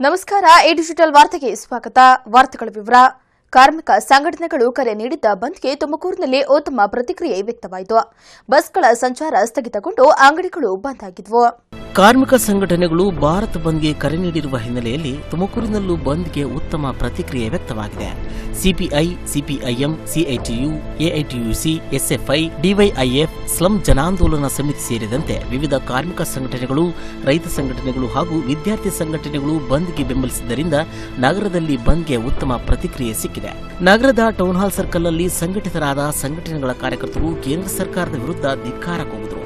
ನಮಸ್ಕಾರ A digital ವಾರ್ತೆಗೆ ಸ್ವಾಗತ ವಾರ್ತೆಗಳ ವಿವರ ಕಾರ್ಮಿಕ ಸಂಘಟನೆಗಳು ಕರೆ ನೀಡಿದ್ದ ಬಂದ್ಗೆ ತುಮಕೂರಿನಲ್ಲಿ ಉತ್ತಮ ಪ್ರತಿಕ್ರಿಯೆ ವ್ಯಕ್ತವಾಯಿತು ಬಸ್ಗಳ ಸಂಚಾರ ಸ್ಥಗಿತಗೊಂಡು ಅಂಗಡಿಗಳು ಬಂದ್ ಆಗಿದ್ವು ಕಾರ್ಮಿಕ ಸಂಘಟನೆಗಳು ಭಾರತ್ ಬಂದ್ಗೆ ಕರೆ ನೀಡಿರುವ ಹಿನ್ನೆಲೆಯಲ್ಲಿ ತುಮಕೂರಿನಲ್ಲೂ ಬಂದ್ಗೆ ಉತ್ತಮ ಪ್ರತಿಕ್ರಿಯೆ ವ್ಯಕ್ತವಾಗಿದೆ CPI CPIM CITU AITUC SFI DYIF slum ಜನಾಂದೋಲನ ಸಮಿತಿ ಸೇರಿದಂತೆ ವಿವಿಧ ಕಾರ್ಮಿಕ ಸಂಘಟನೆಗಳು ರೈತ ಸಂಘಟನೆಗಳು ಹಾಗೂ ವಿದ್ಯಾರ್ಥಿ ಸಂಘಟನೆಗಳು ಬಂದ್ಗೆ ಬೆಂಬಲಿಸಿದ್ದರಿಂದ ನಗರದಲ್ಲಿ ಬಂದ್ಗೆ ಉತ್ತಮ ಪ್ರತಿಕ್ರಿಯೆ ಸಿಕ್ಕಿದೆ ನಗರದ ಟೌನ್ ಹಾಲ್ ಸರ್ಕಲ್ನಲ್ಲಿ ಸಂಘಟಿತರಾದ ಸಂಘಟನೆಗಳ ಕಾರ್ಯಕರ್ತರು ಕೇಂದ್ರ ಸರ್ಕಾರದ ವಿರುದ್ಧ ಧಿಕ್ಕಾರ ಕೂಗಿದರು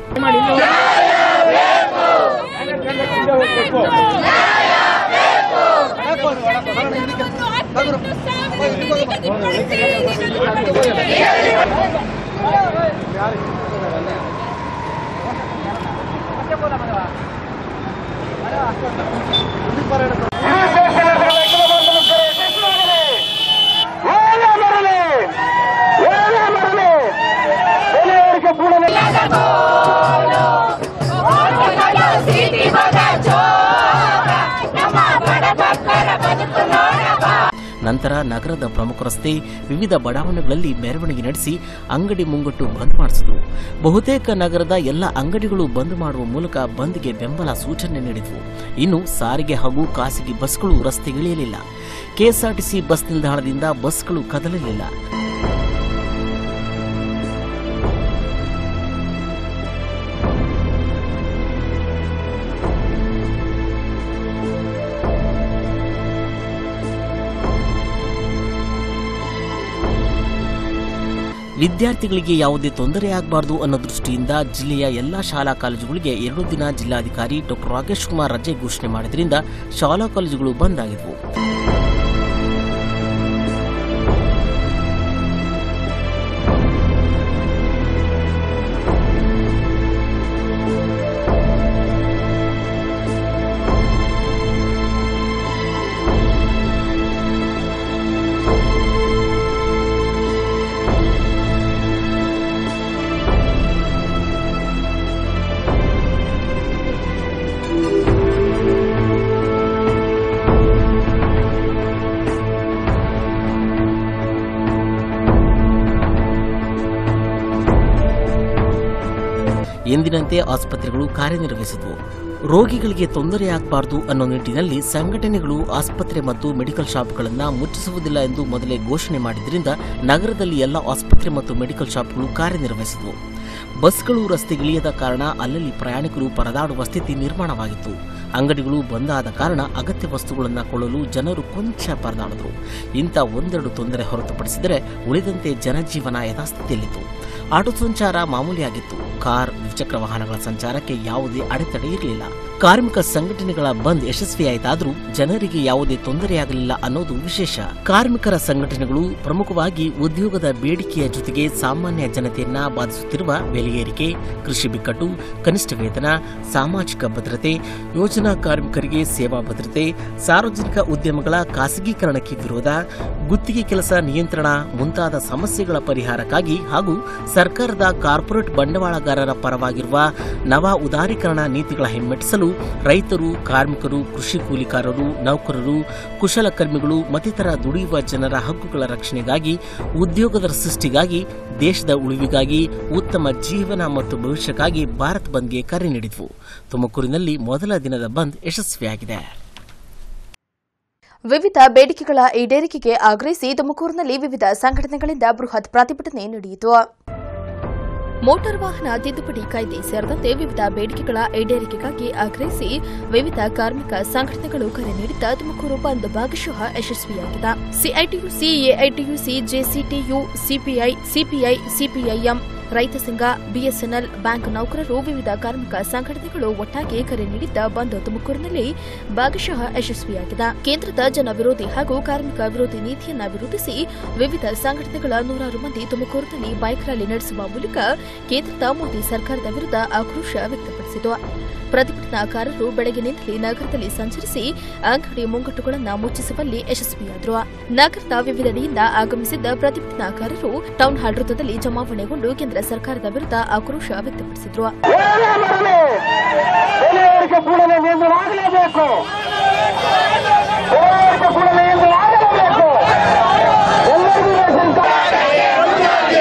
ನಂತರ ನಗರದ ಪ್ರಮುಖ ರಸ್ತೆ ವಿವಿಧ ಬಡಾವಣೆಗಳಲ್ಲಿ ಮೆರವಣಿಗೆ ನಡೆಸಿ ಅಂಗಡಿ ಮುಂಗಟ್ಟು ಬಂದ್ ಮಾಡಿಸಿದ್ರು ಬಹುತೇಕ ನಗರದ ಎಲ್ಲ ಅಂಗಡಿಗಳು ಬಂದ್ ಮಾಡುವ ಮೂಲಕ ಬಂದ್ಗೆ ಬೆಂಬಲ ಸೂಚನೆ ನೀಡಿದ್ವು ಇನ್ನು ಸಾರಿಗೆ ಹಾಗೂ ಖಾಸಗಿ ಬಸ್ಗಳು ರಸ್ತೆಗಿಳಿಯಲಿಲ್ಲ ಕೆಎಸ್ಆರ್ಟಿಸಿ ಬಸ್ ನಿಲ್ದಾಣದಿಂದ ಬಸ್ಗಳು ಕದಲಲಿಲ್ಲ ವಿದ್ಯಾರ್ಥಿಗಳಿಗೆ ಯಾವುದೇ ತೊಂದರೆಯಾಗಬಾರದು ಅನ್ನೋ ದೃಷ್ಟಿಯಿಂದ ಜಿಲ್ಲೆಯ ಎಲ್ಲಾ ಶಾಲಾ ಕಾಲೇಜುಗಳಿಗೆ ಎರಡು ದಿನ ಜಿಲ್ಲಾಧಿಕಾರಿ ಡಾಕ್ಟರ್ ರಾಕೇಶ್ ಕುಮಾರ್ ರಜೆ ಘೋಷಣೆ ಮಾಡಿದ್ರಿಂದ ಶಾಲಾ ಕಾಲೇಜುಗಳು ಬಂದ್ ಆಗಿದ್ವು ಎಂದಿನಂತೆ ಆಸ್ಪತ್ರೆಗಳು ಕಾರ್ಯನಿರ್ವಹಿಸಿದ್ವು ರೋಗಿಗಳಿಗೆ ತೊಂದರೆಯಾಗಬಾರದು ಅನ್ನೋ ನಿಟ್ಟಿನಲ್ಲಿ ಸಂಘಟನೆಗಳು ಆಸ್ಪತ್ರೆ ಮತ್ತು ಮೆಡಿಕಲ್ ಶಾಪ್ಗಳನ್ನು ಮುಚ್ಚಿಸುವುದಿಲ್ಲ ಎಂದು ಮೊದಲೇ ಘೋಷಣೆ ಮಾಡಿದ್ರಿಂದ ನಗರದಲ್ಲಿ ಎಲ್ಲ ಆಸ್ಪತ್ರೆ ಮತ್ತು ಮೆಡಿಕಲ್ ಶಾಪ್ಗಳು ಕಾರ್ಯನಿರ್ವಹಿಸಿದ್ವು ಬಸ್ಗಳು ರಸ್ತೆಗಿಳಿಯದ ಕಾರಣ ಅಲ್ಲಲ್ಲಿ ಪ್ರಯಾಣಿಕರು ಪರದಾಡುವ ಸ್ಥಿತಿ ನಿರ್ಮಾಣವಾಗಿತ್ತು ಅಂಗಡಿಗಳು ಬಂದಾದ ಕಾರಣ ಅಗತ್ಯ ವಸ್ತುಗಳನ್ನು ಕೊಳ್ಳಲು ಜನರು ಕೊಂಚ ಪರದಾಡಿದ್ರು ಇಂಥ ಒಂದೆರಡು ತೊಂದರೆ ಹೊರತುಪಡಿಸಿದರೆ ಉಳಿದಂತೆ ಜನಜೀವನ ಯಥಾಸ್ಥಿತಿಯಲ್ಲಿತ್ತು ಆಟೋ ಸಂಚಾರ ಮಾಮೂಲಿಯಾಗಿತ್ತು ಕಾರ್ ದ್ವಿಚಕ್ರ ವಾಹನಗಳ ಸಂಚಾರಕ್ಕೆ ಯಾವುದೇ ಅಡೆತಡೆ ಇರಲಿಲ್ಲ ಕಾರ್ಮಿಕ ಸಂಘಟನೆಗಳ ಬಂದ್ ಯಶಸ್ವಿಯಾಯಿತಾದರೂ ಜನರಿಗೆ ಯಾವುದೇ ತೊಂದರೆಯಾಗಲಿಲ್ಲ ಅನ್ನೋದು ವಿಶೇಷ ಕಾರ್ಮಿಕರ ಸಂಘಟನೆಗಳು ಪ್ರಮುಖವಾಗಿ ಉದ್ಯೋಗದ ಬೇಡಿಕೆಯ ಜೊತೆಗೆ ಸಾಮಾನ್ಯ ಜನತೆಯನ್ನ ಬಾಧಿಸುತ್ತಿರುವ ಬೆಲೆ ಏರಿಕೆ ಕೃಷಿ ಬಿಕ್ಕಟ್ಟು ಕನಿಷ್ಠ ವೇತನ ಸಾಮಾಜಿಕ ಭದ್ರತೆ ಯೋಜನಾ ಕಾರ್ಮಿಕರಿಗೆ ಸೇವಾ ಭದ್ರತೆ ಸಾರ್ವಜನಿಕ ಉದ್ಯಮಗಳ ಖಾಸಗೀಕರಣಕ್ಕೆ ವಿರೋಧ ಗುತ್ತಿಗೆ ಕೆಲಸ ನಿಯಂತ್ರಣ ಮುಂತಾದ ಸಮಸ್ಯೆಗಳ ಪರಿಹಾರಕ್ಕಾಗಿ ಹಾಗೂ ಸರ್ಕಾರದ ಕಾರ್ಪೊರೇಟ್ ಬಂಡವಾಳಗಾರರ ಪರವಾಗಿರುವ ನವ ಉದಾರೀಕರಣ ನೀತಿಗಳ ಹಿಮ್ಮೆಟ್ಟಿಸಲು ರೈತರು ಕಾರ್ಮಿಕರು ಕೃಷಿ ಕೂಲಿಕಾರರು ನೌಕರರು ಕುಶಲಕರ್ಮಿಗಳು ಮತ್ತಿತರ ದುಡಿಯುವ ಜನರ ಹಕ್ಕುಗಳ ರಕ್ಷಣೆಗಾಗಿ ಉದ್ಯೋಗದ ಸೃಷ್ಟಿಗಾಗಿ ದೇಶದ ಉಳಿವಿಗಾಗಿ ಉತ್ತಮ ಜೀವನ ಮತ್ತು ಭವಿಷ್ಯಕ್ಕಾಗಿ ಭಾರತ್ ಬಂದ್ಗೆ ಕರೆ ನೀಡಿದ್ವು ತುಮಕೂರಿನಲ್ಲಿ ಮೊದಲ ದಿನದ ಬಂದ್ ಯಶಸ್ವಿಯಾಗಿದೆ ವಿವಿಧ ಬೇಡಿಕೆಗಳ ಈಡೇರಿಕೆಗೆ ಆಗ್ರಹಿಸಿ ತುಮಕೂರಿನಲ್ಲಿ ವಿವಿಧ ಸಂಘಟನೆಗಳಿಂದ ಬೃಹತ್ ಪ್ರತಿಭಟನೆ ನಡೆಯಿತು ಮೋಟಾರ್ ವಾಹನ ತಿದ್ದುಪಡಿ ಕಾಯ್ದೆ ಸೇರಿದಂತೆ ವಿವಿಧ ಬೇಡಿಕೆಗಳ ಈಡೇರಿಕೆಗಾಗಿ ಆಗ್ರಹಿಸಿ ವಿವಿಧ ಕಾರ್ಮಿಕ ಸಂಘಟನೆಗಳು ಕರೆ ನೀಡಿದ್ದ ತುಮಕೂರು ಬಂದ್ ಭಾಗಶಃ ಯಶಸ್ವಿಯಾಗಿದೆ CITUC AITUC JCTU CPI CPI CPIM ರೈತ ಸಂಘ ಬಿಎಸ್ಎನ್ಎಲ್ ಬ್ಯಾಂಕ್ ನೌಕರರು ವಿವಿಧ ಕಾರ್ಮಿಕ ಸಂಘಟನೆಗಳು ಒಟ್ಟಾಗಿ ಕರೆ ನೀಡಿದ್ದ ಬಂದ್ ತುಮಕೂರಿನಲ್ಲಿ ಭಾಗಶಃ ಯಶಸ್ವಿಯಾಗಿದೆ ಕೇಂದ್ರದ ಜನ ವಿರೋಧಿ ಹಾಗೂ ಕಾರ್ಮಿಕ ವಿರೋಧಿ ನೀತಿಯನ್ನ ವಿರೋಧಿಸಿ ವಿವಿಧ ಸಂಘಟನೆಗಳ ನೂರಾರು ಮಂದಿ ತುಮಕೂರಿನಲ್ಲಿ ಬೈಕ್ ರ್ಯಾಲಿ ನಡೆಸುವ ಮೂಲಕ ಕೇಂದ್ರದ ಮೋದಿ ಸರ್ಕಾರದ ವಿರುದ್ಧ ಆಕ್ರೋಶ ವ್ಯಕ್ತಪಡಿಸಿತು ಪ್ರತಿಭಟನಾಕಾರರು ಬೆಳಗಿನಿಂದಲೇ ನಗರದಲ್ಲಿ ಸಂಚರಿಸಿ ಅಂಗಡಿ ಮುಂಗಟ್ಟುಗಳನ್ನು ಮುಚ್ಚಿಸುವಲ್ಲಿ ಯಶಸ್ವಿಯಾದರು ನಗರದ ವಿವಿಧೆಡೆಯಿಂದ ಆಗಮಿಸಿದ್ದ ಪ್ರತಿಭಟನಾಕಾರರು ಟೌನ್ ಹಾಲ್ ವೃತ್ತದಲ್ಲಿ ಜಮಾವಣೆಗೊಂಡು ಕೇಂದ್ರ ಸರ್ಕಾರದ ವಿರುದ್ಧ ಆಕ್ರೋಶ ವ್ಯಕ್ತಪಡಿಸಿದ್ರು ಏನೇ ಬರಲಿ ಬೆಲೆ ಏರಿಕೆ ಕೂಡಲೇ ನಿಂದಲಾಗಲೇಬೇಕು ಹೋರಾಟ ಕೂಡಲೇ ಎಂದು ಆಗಲೇಬೇಕು ಎಲ್ಲರಿಗೂ ರೇಷನ್ ಕಾರ್ಡ್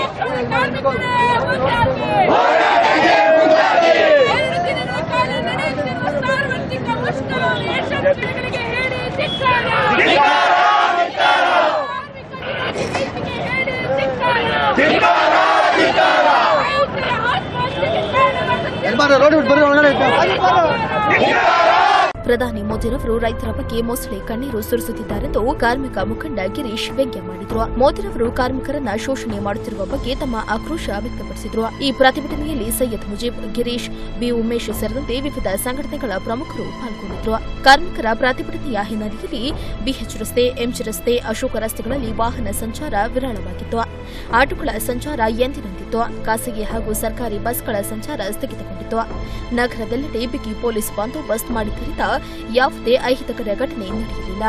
ಪ್ರಧಾನಿ ಮೋದಿರವರು ರೈತರ ಬಗ್ಗೆ ಮೊಸಳೆ ಕಣ್ಣೀರು ಸುರಿಸುತ್ತಿದ್ದಾರೆಂದು ಕಾರ್ಮಿಕ ಮುಖಂಡ ಗಿರೀಶ್ ವ್ಯಂಗ್ಯ ಮಾಡಿದ್ರು ಮೋದಿರವರು ಕಾರ್ಮಿಕರನ್ನ ಶೋಷಣೆ ಮಾಡುತ್ತಿರುವ ಬಗ್ಗೆ ತಮ್ಮ ಆಕ್ರೋಶ ವ್ಯಕ್ತಪಡಿಸಿದ್ರು ಈ ಪ್ರತಿಭಟನೆಯಲ್ಲಿ ಸೈಯದ್ ಮುಜೀಬ್ ಗಿರೀಶ್ ಬಿ ಉಮೇಶ್ ಸೇರಿದಂತೆ ವಿವಿಧ ಸಂಘಟನೆಗಳ ಪ್ರಮುಖರು ಪಾಲ್ಗೊಂಡಿದ್ರು ಕಾರ್ಮಿಕರ ಪ್ರತಿಭಟನೆಯ ಹಿನ್ನೆಲೆಯಲ್ಲಿ ಬಿಎಚ್ ರಸ್ತೆ ಎಂಜಿ ರಸ್ತೆ ಅಶೋಕ ರಸ್ತೆಗಳಲ್ಲಿ ವಾಹನ ಸಂಚಾರ ವಿರಳವಾಗಿತ್ತು ಆಟೋಗಳ ಸಂಚಾರ ಎಂದಿನಂತಿತ್ತು ಖಾಸಗಿ ಹಾಗೂ ಸರ್ಕಾರಿ ಬಸ್ಗಳ ಸಂಚಾರ ಸ್ಥಗಿತಗೊಂಡಿತ್ತು ನಗರದೆಲ್ಲೆಡೆ ಬಿಗಿ ಪೊಲೀಸ್ ಬಂದೋಬಸ್ತ್ ಮಾಡಿದ್ದರಿಂದ ಯಾವುದೇ ಅಹಿತಕರ ಘಟನೆ ನಡೆಯಲಿಲ್ಲ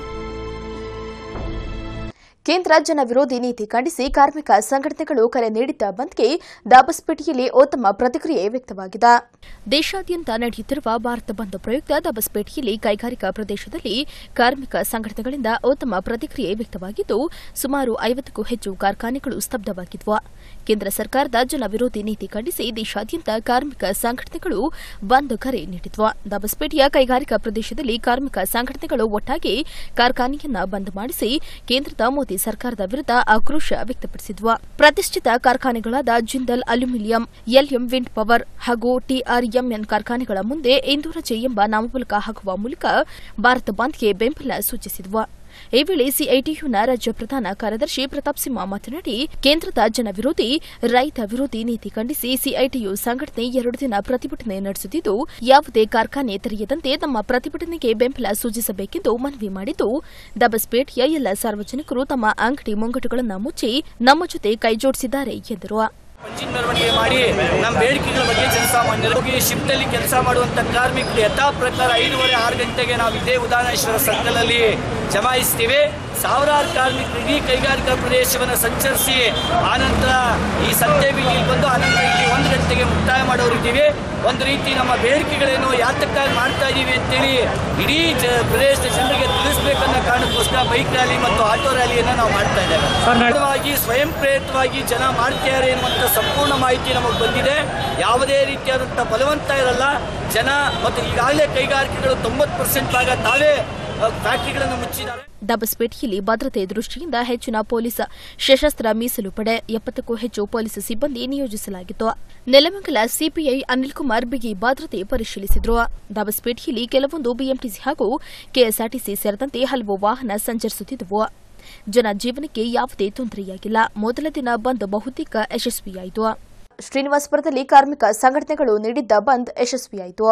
ಕೇಂದ್ರ ಜನ ವಿರೋಧಿ ನೀತಿ ಖಂಡಿಸಿ ಕಾರ್ಮಿಕ ಸಂಘಟನೆಗಳು ಕರೆ ನೀಡಿದ್ದ ಬಂದ್ಗೆ ದಾಬಸ್ಪೇಟೆಯಲ್ಲಿ ಉತ್ತಮ ಪ್ರತಿಕ್ರಿಯೆ ವ್ಯಕ್ತವಾಗಿದೆ ದೇಶಾದ್ಯಂತ ನಡೆಯುತ್ತಿರುವ ಭಾರತ ಬಂದ್ ಪ್ರಯುಕ್ತ ದಾಬಸ್ಪೇಟೆಯಲ್ಲಿ ಕೈಗಾರಿಕಾ ಪ್ರದೇಶದಲ್ಲಿ ಕಾರ್ಮಿಕ ಸಂಘಟನೆಗಳಿಂದ ಉತ್ತಮ ಪ್ರತಿಕ್ರಿಯೆ ವ್ಯಕ್ತವಾಗಿದ್ದು ಸುಮಾರು ಐವತ್ತಕ್ಕೂ ಹೆಚ್ಚು ಕಾರ್ಖಾನೆಗಳು ಸ್ತಬ್ಧವಾಗಿದ್ವು ಕೇಂದ್ರ ಸರ್ಕಾರದ ಜನ ವಿರೋಧಿ ನೀತಿ ಖಂಡಿಸಿ ದೇಶಾದ್ಯಂತ ಕಾರ್ಮಿಕ ಸಂಘಟನೆಗಳು ಬಂದ್ ಕರೆ ನೀಡಿದ್ವು ದಾಬಸ್ಪೇಟೆಯ ಕೈಗಾರಿಕಾ ಪ್ರದೇಶದಲ್ಲಿ ಕಾರ್ಮಿಕ ಸಂಘಟನೆಗಳು ಒಟ್ಟಾಗಿ ಕಾರ್ಖಾನೆಯನ್ನ ಬಂದ್ ಮಾಡಿಸಿ ಕೇಂದ್ರದ ಮೋದಿ ಸರ್ಕಾರದ ವಿರುದ್ಧ ಆಕ್ರೋಶ ವ್ಯಕ್ತಪಡಿಸಿದ್ವು ಪ್ರತಿಷ್ಠಿತ ಕಾರ್ಖಾನೆಗಳಾದ Jindal aluminium LM wind power ಹಾಗೂ ಟಿಆರ್ಎಂಎನ್ ಕಾರ್ಖಾನೆಗಳ ಮುಂದೆ ಇಂದು ರಜೆ ಎಂಬ ನಾಮಫಲಕ ಹಾಕುವ ಮೂಲಕ ಭಾರತ ಬಂದ್ಗೆ ಬೆಂಬಲ ಸೂಚಿಸಿದ್ವು ಈ ವೇಳೆ ಸಿಐಟಿಯುನ ರಾಜ್ಯ ಪ್ರಧಾನ ಕಾರ್ಯದರ್ಶಿ ಪ್ರತಾಪ್ ಸಿಂಹ ಮಾತನಾಡಿ ಕೇಂದ್ರದ ಜನ ವಿರೋಧಿ ರೈತ ವಿರೋಧಿ ನೀತಿ ಖಂಡಿಸಿ ಸಿಐಟಿಯು ಸಂಘಟನೆ ಎರಡು ದಿನ ಪ್ರತಿಭಟನೆ ನಡೆಸುತ್ತಿದ್ದು ಯಾವುದೇ ಕಾರ್ಖಾನೆ ತೆರೆಯದಂತೆ ತಮ್ಮ ಪ್ರತಿಭಟನೆಗೆ ಬೆಂಬಲ ಸೂಚಿಸಬೇಕೆಂದು ಮನವಿ ಮಾಡಿದ್ದು ದಬಸ್ಪೇಟೆಯ ಎಲ್ಲ ಸಾರ್ವಜನಿಕರು ತಮ್ಮ ಅಂಗಡಿ ಮುಂಗಟ್ಟುಗಳನ್ನು ಮುಚ್ಚಿ ನಮ್ಮ ಜೊತೆ ಕೈಜೋಡಿಸಿದ್ದಾರೆ ಎಂದರು ಪಂಚಿನ ಮೆರವಣಿಗೆ ಮಾಡಿ ನಮ್ಮ ಬೇಡಿಕೆಗಳ ಬಗ್ಗೆ ಜನಸಾಮಾನ್ಯರು ಹೋಗಿ ಶಿಫ್ಟಲ್ಲಿ ಕೆಲಸ ಮಾಡುವಂತ ಕಾರ್ಮಿಕರು ಯಥಾ ಪ್ರಕಾರ ಐದೂವರೆ ಆರು ಗಂಟೆಗೆ ನಾವು ಇದೇ ಉದಾನೇಶ್ವರ ಸರ್ಕಲಲ್ಲಿ ಜಮಾಯಿಸ್ತೀವಿ ಸಾವಿರಾರು ಕಾರ್ಮಿಕರು ಇಡೀ ಕೈಗಾರಿಕಾ ಪ್ರದೇಶವನ್ನು ಸಂಚರಿಸಿ ಆನಂತರ ಈ ಸಂತೆ ಬೀದಿಗೆ ಬಂದು ಆನಂತರ ಇಲ್ಲಿ ಒಂದು ಗಂಟೆಗೆ ಮುಕ್ತಾಯ ಮಾಡೋರಿದ್ದೀವಿ ಒಂದು ರೀತಿ ನಮ್ಮ ಬೇಡಿಕೆಗಳೇನು ಯಾತಕ್ಕಾಗಿ ಮಾಡ್ತಾ ಇದ್ದೀವಿ ಅಂತೇಳಿ ಇಡೀ ಜ ಪ್ರದೇಶದ ಜನರಿಗೆ ತಿಳಿಸ್ಬೇಕನ್ನೋ ಕಾರಣಕ್ಕೋಸ್ಕರ ಬೈಕ್ ರ್ಯಾಲಿ ಮತ್ತು ಆಟೋ ರ್ಯಾಲಿಯನ್ನು ನಾವು ಮಾಡ್ತಾ ಇದ್ದೇವೆ ಸರಳವಾಗಿ ಸ್ವಯಂ ಪ್ರೇರಿತವಾಗಿ ಜನ ಮಾಡ್ತಿದ್ದಾರೆ ಎನ್ನುವಂಥ ಸಂಪೂರ್ಣ ಮಾಹಿತಿ ನಮಗೆ ಬಂದಿದೆ ಯಾವುದೇ ರೀತಿಯಾದಂಥ ಬಲವಂತ ಇರಲ್ಲ ಜನ ಮತ್ತು ಈಗಾಗಲೇ ಕೈಗಾರಿಕೆಗಳು ತೊಂಬತ್ತು ಪರ್ಸೆಂಟ್ ಭಾಗ ತಾವೇ ಅಹ್, ಫ್ಯಾಕ್ಟರಿಗಳನ್ನು ಮುಚ್ಚಿದ್ದಾರೆ ದಬಸ್ಪೇಟೆಯಲ್ಲಿ ಭದ್ರತೆ ದೃಷ್ಟಿಯಿಂದ ಹೆಚ್ಚಿನ ಪೊಲೀಸ್ ಸಶಸ್ತ್ರ ಮೀಸಲು ಪಡೆ ಎಪ್ಪತ್ತಕ್ಕೂ ಹೆಚ್ಚು ಪೊಲೀಸ್ ಸಿಬ್ಬಂದಿ ನಿಯೋಜಿಸಲಾಗಿತ್ತು ನೆಲಮಂಗಲ ಸಿಪಿಐ ಅನಿಲ್ ಕುಮಾರ್ ಬಿಗಿ ಭದ್ರತೆ ಪರಿಶೀಲಿಸಿದ್ರು ದಬಸ್ಪೇಟೆಯಲ್ಲಿ ಕೆಲವೊಂದು ಬಿಎಂಟಿಸಿ ಹಾಗೂ ಕೆಎಸ್ಆರ್ಟಿಸಿ ಸೇರಿದಂತೆ ಹಲವು ವಾಹನ ಸಂಚರಿಸುತ್ತಿದ್ದವು ಜನ ಜೀವನಕ್ಕೆ ಯಾವುದೇ ತೊಂದರೆಯಾಗಿಲ್ಲ ಮೊದಲ ದಿನ ಬಂದ್ ಬಹುತೇಕ ಯಶಸ್ವಿಯಾಯಿತು ಶ್ರೀನಿವಾಸಪುರದಲ್ಲಿ ಕಾರ್ಮಿಕ ಸಂಘಟನೆಗಳು ನೀಡಿದ್ದ ಬಂದ್ ಯಶಸ್ವಿಯಾಯಿತು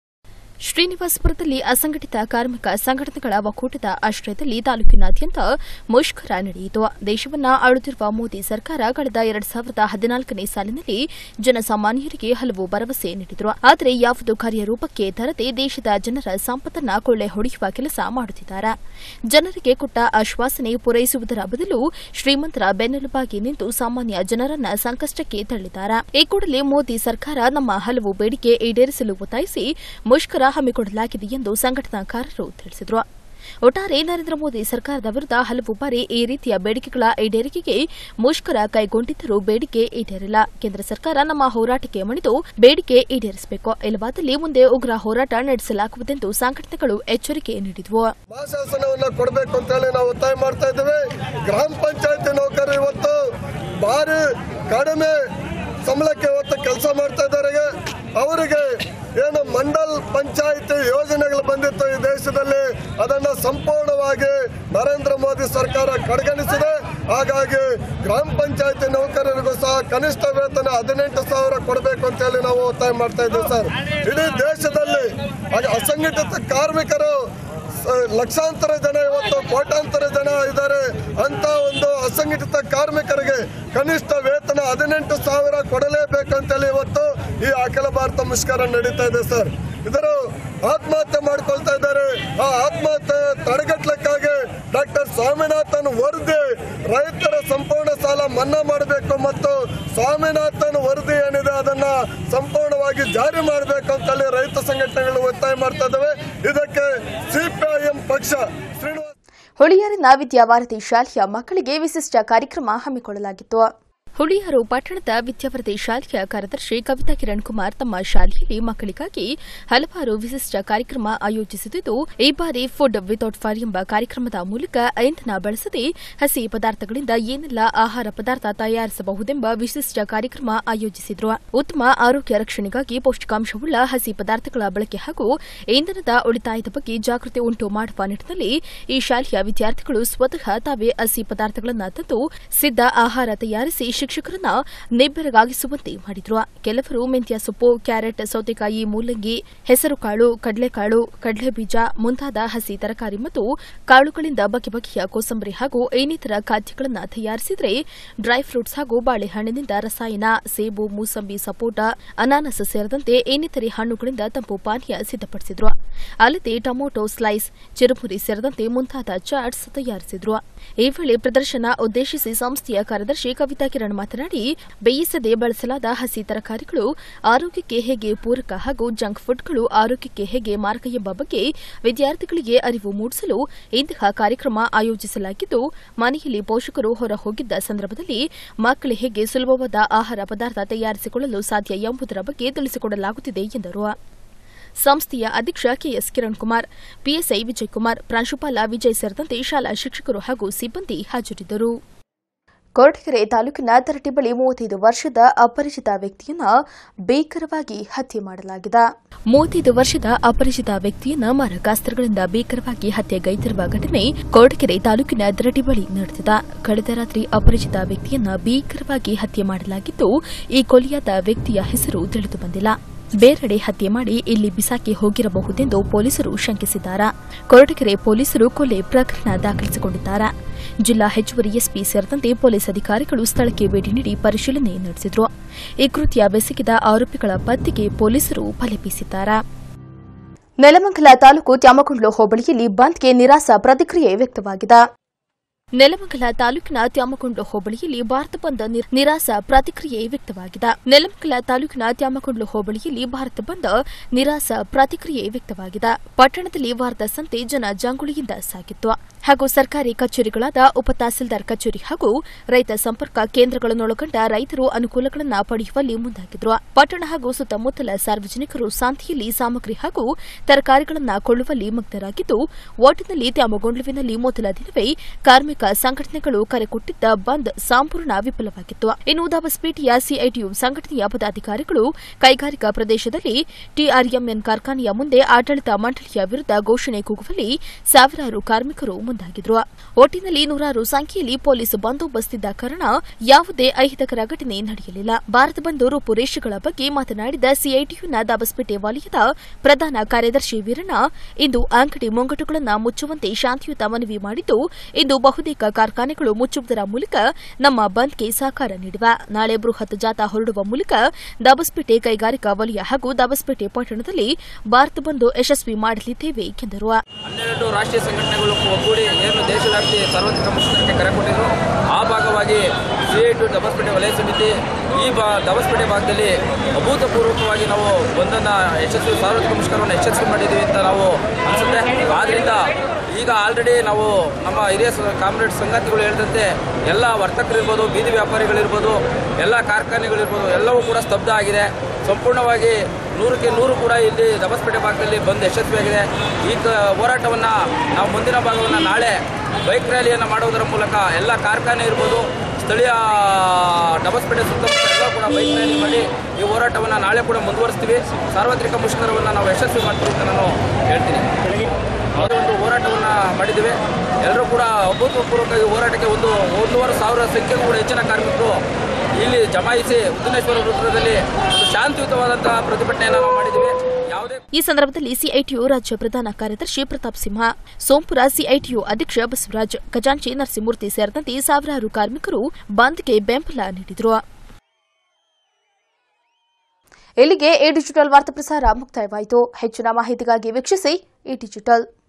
ಶ್ರೀನಿವಾಸಪುರದಲ್ಲಿ ಅಸಂಘಟಿತ ಕಾರ್ಮಿಕ ಸಂಘಟನೆಗಳ ಒಕ್ಕೂಟದ ಆಶ್ರಯದಲ್ಲಿ ತಾಲೂಕಿನಾದ್ಯಂತ ಮುಷ್ಕರ ನಡೆಯಿತು ದೇಶವನ್ನ ಆಳುತ್ತಿರುವ ಮೋದಿ ಸರ್ಕಾರ ಕಳೆದ ಎರಡ್ ಸಾವಿರದ ಹದಿನಾಲ್ಕನೇ ಸಾಲಿನಲ್ಲಿ ಜನಸಾಮಾನ್ಯರಿಗೆ ಹಲವು ಭರವಸೆ ನೀಡಿದ್ರು ಆದರೆ ಯಾವುದು ಕಾರ್ಯರೂಪಕ್ಕೆ ತರದೆ ದೇಶದ ಜನರ ಸಂಪತ್ತನ್ನ ಕೊಳ್ಳೆ ಹೊಡೆಯುವ ಕೆಲಸ ಮಾಡುತ್ತಿದ್ದಾರೆ ಜನರಿಗೆ ಕೊಟ್ಟ ಆಶ್ವಾಸನೆ ಪೂರೈಸುವುದರ ಬದಲು ಶ್ರೀಮಂತರ ಬೆನ್ನೆಲುಬಾಗಿ ನಿಂತು ಸಾಮಾನ್ಯ ಜನರನ್ನ ಸಂಕಷ್ಟಕ್ಕೆ ತಳ್ಳಿದ್ದಾರೆ ಈ ಕೂಡಲೇ ಮೋದಿ ಸರ್ಕಾರ ನಮ್ಮ ಹಲವು ಬೇಡಿಕೆ ಈಡೇರಿಸಲು ಒತ್ತಾಯಿಸಿ ಮುಷ್ಕರ ಹಮ್ಮಿಕೊಳ್ಳಲಾಗಿದೆ ಎಂದು ಸಂಘಟನಾಕಾರರು ತಿಳಿಸಿದರು ಒಟ್ಟಾರೆ ನರೇಂದ್ರ ಮೋದಿ ಸರ್ಕಾರದ ವಿರುದ್ಧ ಹಲವು ಬಾರಿ ಈ ರೀತಿಯ ಬೇಡಿಕೆಗಳ ಈಡೇರಿಕೆಗೆ ಮುಷ್ಕರ ಕೈಗೊಂಡಿದ್ದರೂ ಬೇಡಿಕೆ ಈಡೇರಿಲ್ಲ ಕೇಂದ್ರ ಸರ್ಕಾರ ನಮ್ಮ ಹೋರಾಟಕ್ಕೆ ಮಣಿದು ಬೇಡಿಕೆ ಈಡೇರಿಸಬೇಕು ಇಲ್ಲವಾದಲ್ಲಿ ಮುಂದೆ ಉಗ್ರ ಹೋರಾಟ ನಡೆಸಲಾಗುವುದೆಂದು ಸಂಘಟನೆಗಳು ಎಚ್ಚರಿಕೆ ನೀಡಿದವು ಮಹಾಶಾಸನವನ್ನ ಕೊಡಬೇಕು ಅಂತ ಹೇಳಿ ನಾವು ಒತ್ತಾಯ ಮಾಡ್ತಾ ಇದ್ದೇವೆ ಗ್ರಾಮ ಪಂಚಾಯತಿ ನೌಕರರು ಇವತ್ತು ಭಾರಿ ಕಡಿಮೆ ಸಂಬಳಕ್ಕೆ ಇವತ್ತು ಕೆಲಸ ಮಾಡ್ತಾ ಇದ್ದಾರೆ ಅವರಿಗೆ ಏನು ಮಂಡಲ್ ಪಂಚಾಯತಿ ಯೋಜನೆಗಳು ಬಂದಿತ್ತು ಈ ದೇಶದಲ್ಲಿ ಅದನ್ನ ಸಂಪೂರ್ಣವಾಗಿ ನರೇಂದ್ರ ಮೋದಿ ಸರ್ಕಾರ ಕಡೆಗಣಿಸಿದೆ ಹಾಗಾಗಿ ಗ್ರಾಮ ಪಂಚಾಯತಿ ನೌಕರರಿಗೂ ಸಹ ಕನಿಷ್ಠ ವೇತನ ಹದಿನೆಂಟು ಸಾವಿರ ಕೊಡಬೇಕು ಅಂತ ಹೇಳಿ ನಾವು ಒತ್ತಾಯ ಮಾಡ್ತಾ ಇದ್ದೇವೆ ಸರ್ ಇಡೀ ದೇಶದಲ್ಲಿ ಹಾಗೆ ಅಸಂಘಟಿತ ಕಾರ್ಮಿಕರು ಸ- ಲಕ್ಷಾಂತರ ಜನ ಇವತ್ತು ಕೋಟ್ಯಾಂತರ ಜನ ಇದ್ದಾರೆ ಅಂತ ಒಂದು ಅಸಂಘಟಿತ ಕಾರ್ಮಿಕರಿಗೆ ಕನಿಷ್ಠ ವೇತನ ಹದಿನೆಂಟು ಸಾವಿರ ಕೊಡಲೇಬೇಕಂತೇಳಿ ಇವತ್ತು ಈ ಅಖಿಲ ಭಾರತ ಮುಷ್ಕರ ನಡೀತಾ ಇದೆ ಸರ್ ಇದರ ಆತ್ಮಹತ್ಯೆ ಮಾಡ್ಕೊಳ್ತಾ ಇದ್ದಾರೆ ಆ ಆತ್ಮಹತ್ಯೆ ತಡೆಗಟ್ಟಲಿಕ್ಕಾಗಿ ಡಾಕ್ಟರ್ ಸ್ವಾಮಿನಾಥನ್ ವರದಿ ರೈತರ ಸಂಪೂರ್ಣ ಸಾಲ ಮನ್ನಾ ಮಾಡಬೇಕು ಮತ್ತು ಸ್ವಾಮಿನಾಥನ್ ವರದಿ ಏನಿದೆ ಅದನ್ನ ಸಂಪೂರ್ಣವಾಗಿ ಜಾರಿ ಮಾಡಬೇಕು ಅಂತೇಳಿ ರೈತ ಸಂಘಟನೆಗಳು ಒತ್ತಾಯ ಮಾಡ್ತಾ ಇದ್ದಾವೆ ಇದಕ್ಕೆ ಸಿಪಿಐಎಂ ಪಕ್ಷ ಶ್ರೀನಿವಾಸ ಹುಳಿಯಾರಿನ ವಿದ್ಯಾವಾರತಿ ಶಾಲೆಯ ಮಕ್ಕಳಿಗೆ ವಿಶಿಷ್ಟ ಕಾರ್ಯಕ್ರಮ ಹಮ್ಮಿಕೊಳ್ಳಲಾಗಿತ್ತು ಹುಳಿಯಾರು ಪಟ್ಟಣದ ವಿದ್ಯಾವರತಿ ಶಾಲೆಯ ಕಾರ್ಯದರ್ಶಿ ಕವಿತಾ ಕಿರಣ್ ಕುಮಾರ್ ತಮ್ಮ ಶಾಲೆಯಲ್ಲಿ ಮಕ್ಕಳಿಗಾಗಿ ಹಲವಾರು ವಿಶಿಷ್ಟ ಕಾರ್ಯಕ್ರಮ ಆಯೋಜಿಸುತ್ತಿದ್ದು ಈ ಬಾರಿ ಫುಡ್ ವಿತೌಟ್ ಫೈರ್ ಎಂಬ ಕಾರ್ಯಕ್ರಮದ ಮೂಲಕ ಇಂಧನ ಬಳಸದೆ ಹಸಿ ಪದಾರ್ಥಗಳಿಂದ ಏನೆಲ್ಲ ಆಹಾರ ಪದಾರ್ಥ ತಯಾರಿಸಬಹುದೆಂಬ ವಿಶಿಷ್ಟ ಕಾರ್ಯಕ್ರಮ ಆಯೋಜಿಸಿದ್ರು ಉತ್ತಮ ಆರೋಗ್ಯ ರಕ್ಷಣೆಗಾಗಿ ಪೌಷ್ಟಿಕಾಂಶವುಳ್ಳ ಹಸಿ ಪದಾರ್ಥಗಳ ಬಳಕೆ ಹಾಗೂ ಇಂಧನದ ಉಳಿತಾಯದ ಬಗ್ಗೆ ಜಾಗೃತಿ ಉಂಟು ಮಾಡುವ ನಿಟ್ಟಿನಲ್ಲಿ ಈ ಶಾಲೆಯ ವಿದ್ಯಾರ್ಥಿಗಳು ಸ್ವತಃ ತಾವೇ ಹಸಿ ಪದಾರ್ಥಗಳನ್ನು ತಂದು ಸಿದ್ಧ ಆಹಾರ ತಯಾರಿಸಿ ಶಿಕ್ಷಕರನ್ನ ನಿಬ್ಬೆರಗಾಗಿಸುವಂತೆ ಮಾಡಿದ್ರು ಕೆಲವರು ಮೆಂತ್ಯ ಸೊಪ್ಪು ಕ್ಯಾರೆಟ್ ಸೌತೆಕಾಯಿ ಮೂಲಂಗಿ ಹೆಸರುಕಾಳು ಕಡಲೆಕಾಳು ಕಡಲೆಬೀಜ ಮುಂತಾದ ಹಸಿ ತರಕಾರಿ ಮತ್ತು ಕಾಳುಗಳಿಂದ ಬಗೆ ಬಗೆಯ ಕೋಸಂಬರಿ ಹಾಗೂ ಇನ್ನಿತರ ಖಾದ್ಯಗಳನ್ನು ತಯಾರಿಸಿದರೆ ಡ್ರೈ ಫ್ರೂಟ್ಸ್ ಹಾಗೂ ಬಾಳೆಹಣ್ಣಿನಿಂದ ರಸಾಯನ ಸೇಬು ಮೂಸಂಬಿ ಸಪೋಟ ಅನಾನಸ್ ಸೇರಿದಂತೆ ಇನ್ನಿತರೆ ಹಣ್ಣುಗಳಿಂದ ತಂಪು ಪಾನೀಯ ಸಿದ್ಧಪಡಿಸಿದ್ರು ಅಲ್ಲದೆ ಟೊಮೊಟೊ ಸ್ಲೈಸ್ ಚಿರುಮುರಿ ಸೇರಿದಂತೆ ಮುಂತಾದ ಚಾಟ್ಸ್ ತಯಾರಿಸಿದ್ರು ಈ ವೇಳೆ ಪ್ರದರ್ಶನ ಉದ್ದೇಶಿಸಿ ಸಂಸ್ಥೆಯ ಕಾರ್ಯದರ್ಶಿ ಕವಿತಾ ಕಿರಣ್ ಮಾತನಾಡಿ ಬೇಯಿಸದೆ ಬಳಸಲಾದ ಹಸಿ ತರಕಾರಿಗಳು ಆರೋಗ್ಯಕ್ಕೆ ಹೇಗೆ ಪೂರಕ ಹಾಗೂ ಜಂಕ್ ಫುಡ್ಗಳು ಆರೋಗ್ಯಕ್ಕೆ ಹೇಗೆ ಮಾರಕ ಎಂಬ ಬಗ್ಗೆ ವಿದ್ಯಾರ್ಥಿಗಳಿಗೆ ಅರಿವು ಮೂಡಿಸಲು ಇಂತಹ ಕಾರ್ಯಕ್ರಮ ಆಯೋಜಿಸಲಾಗಿದ್ದು ಮನೆಯಲ್ಲಿ ಪೋಷಕರು ಹೊರ ಹೋಗಿದ್ದ ಸಂದರ್ಭದಲ್ಲಿ ಮಕ್ಕಳು ಹೇಗೆ ಸುಲಭವಾದ ಆಹಾರ ಪದಾರ್ಥ ತಯಾರಿಸಿಕೊಳ್ಳಲು ಸಾಧ್ಯ ಎಂಬುದರ ಬಗ್ಗೆ ತಿಳಿಸಿಕೊಡಲಾಗುತ್ತಿದೆ ಎಂದರು ಸಂಸ್ಥೆಯ ಅಧ್ಯಕ್ಷ ಕೆಎಸ್ ಕಿರಣ್ ಕುಮಾರ್ ಪಿಎಸ್ಐ ವಿಜಯ್ ಕುಮಾರ್ ಪ್ರಾಂಶುಪಾಲ ವಿಜಯ್ ಸೇರಿದಂತೆ ಶಾಲಾ ಶಿಕ್ಷಕರು ಹಾಗೂ ಸಿಬ್ಬಂದಿ ಹಾಜರಿದ್ದರು ಕೊರಟಗೆರೆ ತಾಲೂಕಿನ ತರಟಿ ಬಳಿ ಮೂವತ್ತೈದು ವರ್ಷದ ಅಪರಿಚಿತ ವ್ಯಕ್ತಿಯನ್ನ ಭೀಕರವಾಗಿ ಹತ್ಯೆ ಮಾಡಲಾಗಿದೆ ಮೂವತ್ತೈದು ವರ್ಷದ ಅಪರಿಚಿತ ವ್ಯಕ್ತಿಯನ್ನ ಮಾರಕಾಸ್ತ್ರಗಳಿಂದ ಭೀಕರವಾಗಿ ಹತ್ಯೆಗೈದಿರುವ ಘಟನೆ ಕೊರಟಗೆರೆ ತಾಲೂಕಿನ ದರಟಿ ಬಳಿ ನಡೆದಿದೆ ಕಳೆದ ರಾತ್ರಿ ಅಪರಿಚಿತ ವ್ಯಕ್ತಿಯನ್ನ ಭೀಕರವಾಗಿ ಹತ್ಯೆ ಮಾಡಲಾಗಿದ್ದು ಈ ಕೊಲೆಯಾದ ವ್ಯಕ್ತಿಯ ಹೆಸರು ತಿಳಿದು ಬಂದಿಲ್ಲ ಬೇರೆಡೆ ಹತ್ಯೆ ಮಾಡಿ ಇಲ್ಲಿ ಬಿಸಾಕಿ ಹೋಗಿರಬಹುದೆಂದು ಪೊಲೀಸರು ಶಂಕಿಸಿದ್ದಾರೆ ಕೊರಟಗೆರೆ ಪೊಲೀಸರು ಕೊಲೆ ಪ್ರಕರಣ ದಾಖಲಿಸಿಕೊಂಡಿದ್ದಾರೆ ಜಿಲ್ಲಾ ಹೆಚ್ಚುವರಿ ಎಸ್ಪಿ ಸೇರಿದಂತೆ ಪೊಲೀಸ್ ಅಧಿಕಾರಿಗಳು ಸ್ಥಳಕ್ಕೆ ಭೇಟಿ ನೀಡಿ ಪರಿಶೀಲನೆ ನಡೆಸಿದರು ಈ ಕೃತ್ಯ ಬೆಸಗಿದ ಆರೋಪಿಗಳ ಪತ್ತೆಗೆ ಪೊಲೀಸರು ಬಲೆ ಬೀಸಿದ್ದಾರೆ ನೆಲಮಂಗಲ ತಾಲೂಕು ತ್ಯಾಮಕೊಂಡ್ಲು ಹೋಬಳಿಯಲ್ಲಿ ಬಂದ್ಗೆ ನಿರಾಸ ಪ್ರತಿಕ್ರಿಯೆ ವ್ಯಕ್ತವಾಗಿದೆ ನೆಲಮಂಗಲ ತಾಲೂಕಿನ ತ್ಯಾಮಕೊಂಡ್ಲು ಹೋಬಳಿಯಲ್ಲಿ ಭಾರತ ಬಂದ್ ನಿರ್- ನಿರಾಸ ಪ್ರತಿಕ್ರಿಯೆ ವ್ಯಕ್ತವಾಗಿದೆ ನೆಲಮಂಗಲ ತಾಲೂಕಿನ ತ್ಯಾಮಕೊಂಡ್ಲು ಹೋಬಳಿಯಲ್ಲಿ ಭಾರತ ಬಂದ್ ನಿರಾಸ ಪ್ರತಿಕ್ರಿಯೆ ವ್ಯಕ್ತವಾಗಿದೆ ಪಟ್ಟಣದಲ್ಲಿ ವಾರದ ಸಂತೆ ಜನ ಜಾಂಗುಳಿಯಿಂದ ಸಾಗಿತ್ತು ಹಾಗೂ ಸರ್ಕಾರಿ ಕಚೇರಿಗಳಾದ ಉಪ ತಹಸೀಲ್ದಾರ್ ಕಚೇರಿ ಹಾಗೂ ರೈತ ಸಂಪರ್ಕ ಕೇಂದ್ರಗಳನ್ನೊಳಗೊಂಡ ರೈತರು ಅನುಕೂಲಗಳನ್ನು ಪಡೆಯುವಲ್ಲಿ ಮುಂದಾಗಿದ್ರು ಪಟ್ಟಣ ಹಾಗೂ ಸುತ್ತಮುತ್ತಲ ಸಾರ್ವಜನಿಕರು ಶಾಂತಿಯಲ್ಲಿ ಸಾಮಗ್ರಿ ಹಾಗೂ ತರಕಾರಿಗಳನ್ನು ಕೊಳ್ಳುವಲ್ಲಿ ಮಗ್ನರಾಗಿದ್ದು ಒಟ್ಟಿನಲ್ಲಿ ತ್ಯಾಮಗೊಂಡ್ಲುವಿನಲ್ಲಿ ಮೊದಲ ದಿನವೇ ಕಾರ್ಮಿಕ ಸಂಘಟನೆಗಳು ಕರೆ ಕೊಟ್ಟಿದ್ದ ಬಂದ್ ಸಂಪೂರ್ಣ ವಿಫಲವಾಗಿತ್ತು ಇನ್ನು ದಾಬಸ್ಪೇಟೆಯ ಸಿಐಟಿಯು ಸಂಘಟನೆಯ ಪದಾಧಿಕಾರಿಗಳು ಕೈಗಾರಿಕಾ ಪ್ರದೇಶದಲ್ಲಿ ಟಿಆರ್ಎಂಎನ್ ಕಾರ್ಖಾನೆಯ ಮುಂದೆ ಆಡಳಿತ ಮಂಡಳಿಯ ವಿರುದ್ಧ ಘೋಷಣೆ ಕೂಗುವಲ್ಲಿ ಸಾವಿರಾರು ಕಾರ್ಮಿಕರು ಮುಂದಾಗಿದ್ರು ಒಟ್ಟಿನಲ್ಲಿ ನೂರಾರು ಸಂಖ್ಯೆಯಲ್ಲಿ ಪೊಲೀಸ್ ಬಂದೋಬಸ್ತ್ ಇದ್ದ ಕಾರಣ ಯಾವುದೇ ಅಹಿತಕರ ಘಟನೆ ನಡೆಯಲಿಲ್ಲ ಭಾರತ ಬಂದ್ ರೂಪುರೇಷೆಗಳ ಬಗ್ಗೆ ಮಾತನಾಡಿದ ಸಿಐಟಿಯುನ ದಾಬಸ್ಪೇಟೆ ವಲಯದ ಪ್ರಧಾನ ಕಾರ್ಯದರ್ಶಿ ವೀರಣ್ಣ ಇಂದು ಅಂಗಡಿ ಮುಂಗಟ್ಟುಗಳನ್ನು ಮುಚ್ಚುವಂತೆ ಶಾಂತಿಯುತ ಮನವಿ ಮಾಡಿದ್ದು ಇಂದು ಬಹುತೇಕ ಕಾರ್ಖಾನೆಗಳು ಮುಚ್ಚುವುದರ ಮೂಲಕ ನಮ್ಮ ಬಂದ್ಗೆ ಸಹಕಾರ ನೀಡಿವೆ ನಾಳೆ ಬೃಹತ್ ಜಾಥಾ ಹೊರಡುವ ಮೂಲಕ ದಾಬಸ್ಪೇಟೆ ಕೈಗಾರಿಕಾ ವಲಯ ಹಾಗೂ ದಾಬಸ್ಪೇಟೆ ಪಟ್ಟಣದಲ್ಲಿ ಭಾರತ ಬಂದ್ ಯಶಸ್ವಿ ಮಾಡಲಿದ್ದೇವೆ ಎಂದರು ಹನ್ನೆರಡು ರಾಷ್ಟ್ರೀಯ ಸಂಘಟನೆಗಳು ಒಗ್ಗೂಡಿ ಏನು ದೇಶವ್ಯಾಪಿ ಸಾರ್ವತ್ರಿಕ ಮುಷ್ಕರಕ್ಕೆ ಕರೆ ಕೊಟ್ಟಿದ್ರು ಆ ಭಾಗವಾಗಿ ಸಿ ಟು ದಬಸ್ಪೇಟೆ ವಲಯ ಸಮಿತಿ ಈ ಬಾ ದಬಸ್ಪೇಟೆ ಭಾಗದಲ್ಲಿ ಅಭೂತಪೂರ್ವಕವಾಗಿ ನಾವು ಒಂದನ್ನು ಯಶಸ್ವಿ ಸಾರ್ವತ್ರಿಕ ಮುಷ್ಕರವನ್ನು ಯಶಸ್ವಿ ಮಾಡಿದ್ದೀವಿ ಅಂತ ನಾವು ಅನಿಸುತ್ತೆ ಆದ್ದರಿಂದ ಈಗ ಆಲ್ರೆಡಿ ನಾವು ನಮ್ಮ ಹಿರಿಯ ಕಾಮ್ರೇಡ್ ಸಂಗಾತಿಗಳು ಹೇಳಿದಂತೆ ಎಲ್ಲ ವರ್ತಕರಿರ್ಬೋದು ಬೀದಿ ವ್ಯಾಪಾರಿಗಳಿರ್ಬೋದು ಎಲ್ಲ ಕಾರ್ಖಾನೆಗಳಿರ್ಬೋದು ಎಲ್ಲವೂ ಕೂಡ ಸ್ತಬ್ಧ ಆಗಿದೆ ಸಂಪೂರ್ಣವಾಗಿ ನೂರಕ್ಕೆ ನೂರು ಕೂಡ ಇಲ್ಲಿ ದಬಸ್ಪೇಟೆ ಭಾಗದಲ್ಲಿ ಬಂದು ಯಶಸ್ವಿಯಾಗಿದೆ ಈ ಕ- ಹೋರಾಟವನ್ನು ನಾವು ಮುಂದಿನ ಭಾಗವನ್ನು ನಾಳೆ ಬೈಕ್ ರ್ಯಾಲಿಯನ್ನು ಮಾಡುವುದರ ಮೂಲಕ ಎಲ್ಲ ಕಾರ್ಖಾನೆ ಇರ್ಬೋದು ಸ್ಥಳೀಯ ಡಬಸ್ಪೇಟೆ ಸುತ್ತಮುತ್ತ ಎಲ್ಲ ಕೂಡ ಬೈಕ್ ರ್ಯಾಲಿ ಮಾಡಿ ಈ ಹೋರಾಟವನ್ನು ನಾಳೆ ಕೂಡ ಮುಂದುವರಿಸ್ತೀವಿ ಸಾರ್ವತ್ರಿಕ ಮುಷ್ಕರವನ್ನು ನಾವು ಯಶಸ್ವಿ ಮಾಡ್ತೀವಿ ಅಂತ ನಾನು ಹೇಳ್ತೀನಿ ಯಾವುದೇ ಒಂದು ಹೋರಾಟವನ್ನು ಮಾಡಿದ್ದೀವಿ ಎಲ್ಲರೂ ಕೂಡ ಅಭೂತಪೂರ್ವಕ ಈ ಹೋರಾಟಕ್ಕೆ ಒಂದು ಒಂದೂವರೆ ಸಾವಿರ ಸಂಖ್ಯೆಗೂ ಕೂಡ ಹೆಚ್ಚಿನ ಕಾರ್ಮಿಕರು ಇಲ್ಲಿ ಜಮಾಯಿಸಿ ಉದ್ದನೇಶ್ವರ ವೃತ್ತದಲ್ಲಿ ಒಂದು ಶಾಂತಿಯುತವಾದಂತಹ ಪ್ರತಿಭಟನೆಯನ್ನು ನಾವು ಮಾಡಿದ್ದೀವಿ ಯಾವುದೇ ಈ ಸಂದರ್ಭದಲ್ಲಿ ಸಿಐಟಿಯು ರಾಜ್ಯ ಪ್ರಧಾನ ಕಾರ್ಯದರ್ಶಿ ಪ್ರತಾಪ್ ಸಿಂಹ ಸೋಂಪುರ ಸಿಐಟಿಯು ಅಧ್ಯಕ್ಷ ಬಸವರಾಜ್ ಖಜಾಂಚಿ ನರಸಿಂಹಮೂರ್ತಿ ಸೇರಿದಂತೆ ಸಾವಿರಾರು ಕಾರ್ಮಿಕರು ಬಂದ್ಗೆ ಬೆಂಬಲ ನೀಡಿದರು ಇಲ್ಲಿಗೆ ಎ ಡಿಜಿಟಲ್ ವಾರ್ತಾ ಪ್ರಸಾರ ಮುಕ್ತಾಯವಾಯಿತು ಹೆಚ್ಚಿನ ಮಾಹಿತಿಗಾಗಿ ವೀಕ್ಷಿಸಿ ಎ ಡಿಜಿಟಲ್